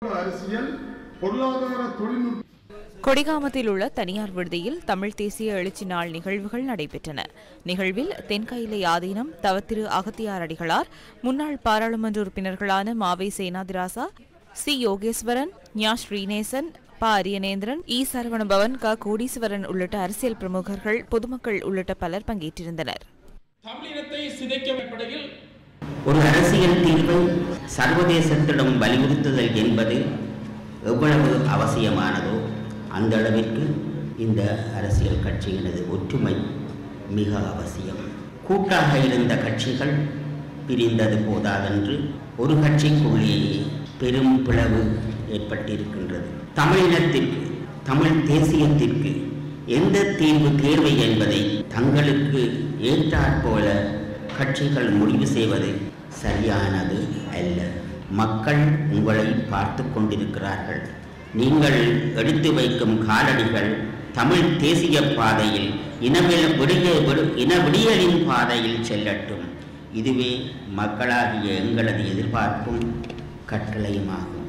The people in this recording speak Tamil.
அரசியல் பொருளாதார தொழில்நுட்ப கொடிகாமத்தில் உள்ள தனியார் விடுதியில் தமிழ் தேசிய எழுச்சி நாள் நிகழ்வுகள் நடைபெற்றன நிகழ்வில் தென்கையிலை ஆதீனம் தவத்திரு அகத்தியார் அடிகளார் முன்னாள் பாராளுமன்ற உறுப்பினர்களான மாவை சேனாதிராசா சி யோகேஸ்வரன் ஞா ஸ்ரீநேசன் ப அரியநேந்திரன் இ சரவணபவன் க கோடீஸ்வரன் உள்ளிட்ட அரசியல் பிரமுகர்கள் பொதுமக்கள் உள்ளிட்ட பலர் பங்கேற்றிருந்தனர் தமிழினத்தை சிதைக்க அடிப்படையில் ஒரு அரசியல் தீர்வை சர்வதேசத்திடம் வலியுறுத்துதல் என்பது எவ்வளவு அவசியமானதோ அந்த அளவிற்கு இந்த அரசியல் கட்சியினது ஒற்றுமை மிக அவசியம் கூட்டாக இருந்த கட்சிகள் பிரிந்தது போதாதென்று ஒரு கட்சிக்குள்ளேயே பெரும் பிளவு ஏற்பட்டிருக்கின்றது தமிழினத்திற்கு தமிழ் தேசியத்திற்கு எந்த தீர்வு தேர்வை என்பதை தங்களுக்கு ஏற்றாற்போல கட்சிகள் முடிவு செய்வது சரியானது அல்ல மக்கள் உங்களை பார்த்து கொண்டிருக்கிறார்கள் நீங்கள் எடுத்து வைக்கும் காலடிகள் தமிழ் தேசிய பாதையில் இனவில விடிய விடு- இன விடியலின் பாதையில் செல்லட்டும் இதுவே மக்களாகிய எங்களது எதிர்பார்ப்பும் கட்டளையுமாகும்